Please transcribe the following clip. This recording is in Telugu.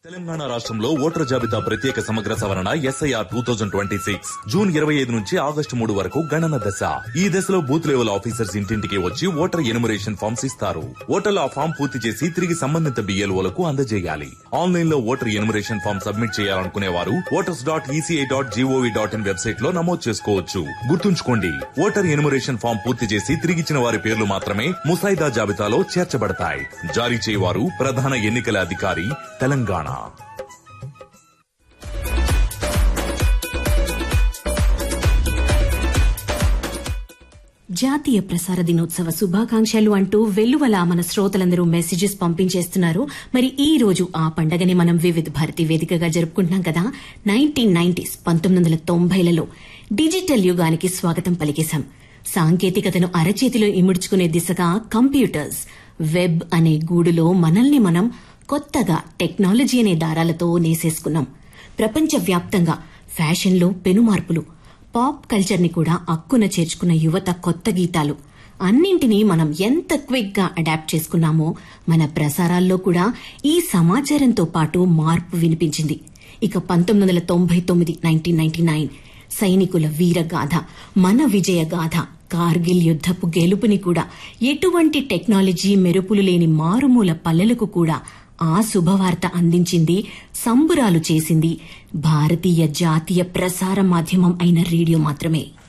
తెలంగాణ రాష్ట్రంలో ఓటర్ జాబితా ప్రత్యేక సమగ్ర సవరణ SIR two thousand twenty six June ఇరవై ఐదు నుంచి ఆగస్టు మూడు వరకు గణన దశ ఈ దశలో బూత్ లెవెల్ ఆఫీసర్స్ ఇంటింటికి వచ్చి ఓటర్ ఎనుమరేషన్ ఫామ్స్ ఇస్తారు ఓటర్లు ఆ ఫామ్ పూర్తి చేసి తిరిగి సంబంధిత బిఎల్ఓలకు అందజేయాలి ఆన్లైన్ లో ఓటర్ ఎనుమరేషన్ ఫామ్ సబ్మిట్ చేయాలనుకునే వారు voters dot ECI dot GOV dot in website లో నమోదు చేసుకోవచ్చు గుర్తుంచుకోండి ఓటర్ ఎనుమరేషన్ ఫామ్ పూర్తి చేసి తిరిగిచ్చిన వారి పేర్లు మాత్రమే ముసాయిదా జాబితాలో చేర్చబడతాయి జారీ చేయవారు ప్రధాన ఎన్నికల అధికారి తెలంగాణ జాతీయ ప్రసార దినోత్సవ శుభాకాంక్షలు అంటూ వెల్లువల మన శ్రోతలందరూ మెసేజెస్ పంపించేస్తున్నారు మరి ఈ రోజు ఆ పండగని మనం వివిధ భారతి వేదికగా జరుపుకుంటున్నాం కదా నైన్టీన్ నైన్టీస్ పంతొమ్మిది వందల తొంభైలలో డిజిటల్ యుగానికి స్వాగతం పలికేశాం సాంకేతికతను అరచేతిలో ఇముడ్చుకునే దిశగా కంప్యూటర్స్ వెబ్ అనే గూడులో మనల్ని మనం కొత్తగా టెక్నాలజీ అనే దారాలతో నేసేసుకున్నాం ప్రపంచవ్యాప్తంగా ఫ్యాషన్లో పెనుమార్పులు పాప్ కల్చర్ ని కూడా అక్కున చేర్చుకున్న యువత కొత్త గీతాలు అన్నింటినీ మనం ఎంత క్విక్ గా అడాప్ట్ చేసుకున్నామో మన ప్రసారాల్లో కూడా ఈ సమాచారంతో పాటు మార్పు వినిపించింది ఇక పంతొమ్మిది వందల తొంభై తొమ్మిది నైన్టీన్ నైన్టీ నైన్ సైనికుల వీరగాథ మన విజయ గాథ కార్గిల్ యుద్దపు గెలుపుని కూడా ఎటువంటి టెక్నాలజీ మెరుపులు లేని మారుమూల పల్లెలకు కూడా ఆ శుభవార్త అందించింది సంబురాలు చేసింది భారతీయ జాతీయ ప్రసార మాధ్యమం అయిన రేడియో మాత్రమే